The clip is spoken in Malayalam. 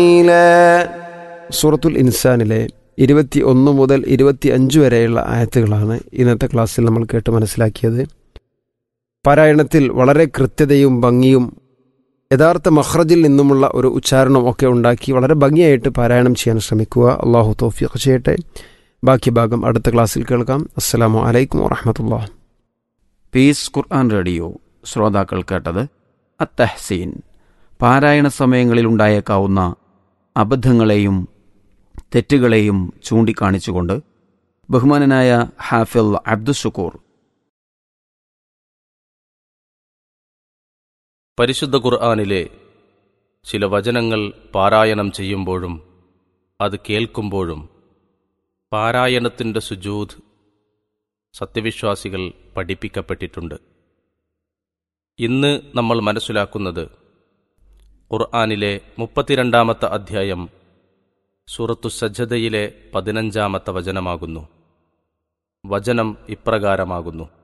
സൂറത്തുൽ ഇൻസാനിലെ ഇരുപത്തി ഒന്ന് മുതൽ ഇരുപത്തി അഞ്ച് വരെയുള്ള ആയത്തുകളാണ് ഇന്നത്തെ ക്ലാസ്സിൽ നമ്മൾ കേട്ട് മനസ്സിലാക്കിയത് പാരായണത്തിൽ വളരെ കൃത്യതയും ഭംഗിയും യഥാർത്ഥ മഹ്റജിൽ നിന്നുമുള്ള ഒരു ഉച്ചാരണം ഒക്കെ ഉണ്ടാക്കി വളരെ ഭംഗിയായിട്ട് പാരായണം ചെയ്യാൻ ശ്രമിക്കുക അള്ളാഹു തോഫിയൊക്കെ ചെയ്യട്ടെ ബാക്കി ഭാഗം അടുത്ത ക്ലാസ്സിൽ കേൾക്കാം അസ്സലാമു അലൈക്കും വറഹമത്തുള്ള പീസ് ഖുർആൻ റേഡിയോ ശ്രോതാക്കൾ കേട്ടത് അത്തഹ്സീൻ പാരായണ സമയങ്ങളിൽ ഉണ്ടായേക്കാവുന്ന അബദ്ധങ്ങളെയും തെറ്റുകളെയും ചൂണ്ടിക്കാണിച്ചുകൊണ്ട് ബഹുമാനനായ ഹാഫിൽ അബ്ദുഷക്കൂർ പരിശുദ്ധ ഖുർആാനിലെ ചില വചനങ്ങൾ പാരായണം ചെയ്യുമ്പോഴും അത് കേൾക്കുമ്പോഴും പാരായണത്തിൻ്റെ സുജൂദ് സത്യവിശ്വാസികൾ പഠിപ്പിക്കപ്പെട്ടിട്ടുണ്ട് ഇന്ന് നമ്മൾ മനസ്സിലാക്കുന്നത് ഖുർആാനിലെ മുപ്പത്തിരണ്ടാമത്തെ അധ്യായം സൂറത്തു സജ്ജതയിലെ പതിനഞ്ചാമത്തെ വചനമാകുന്നു വചനം ഇപ്രകാരമാകുന്നു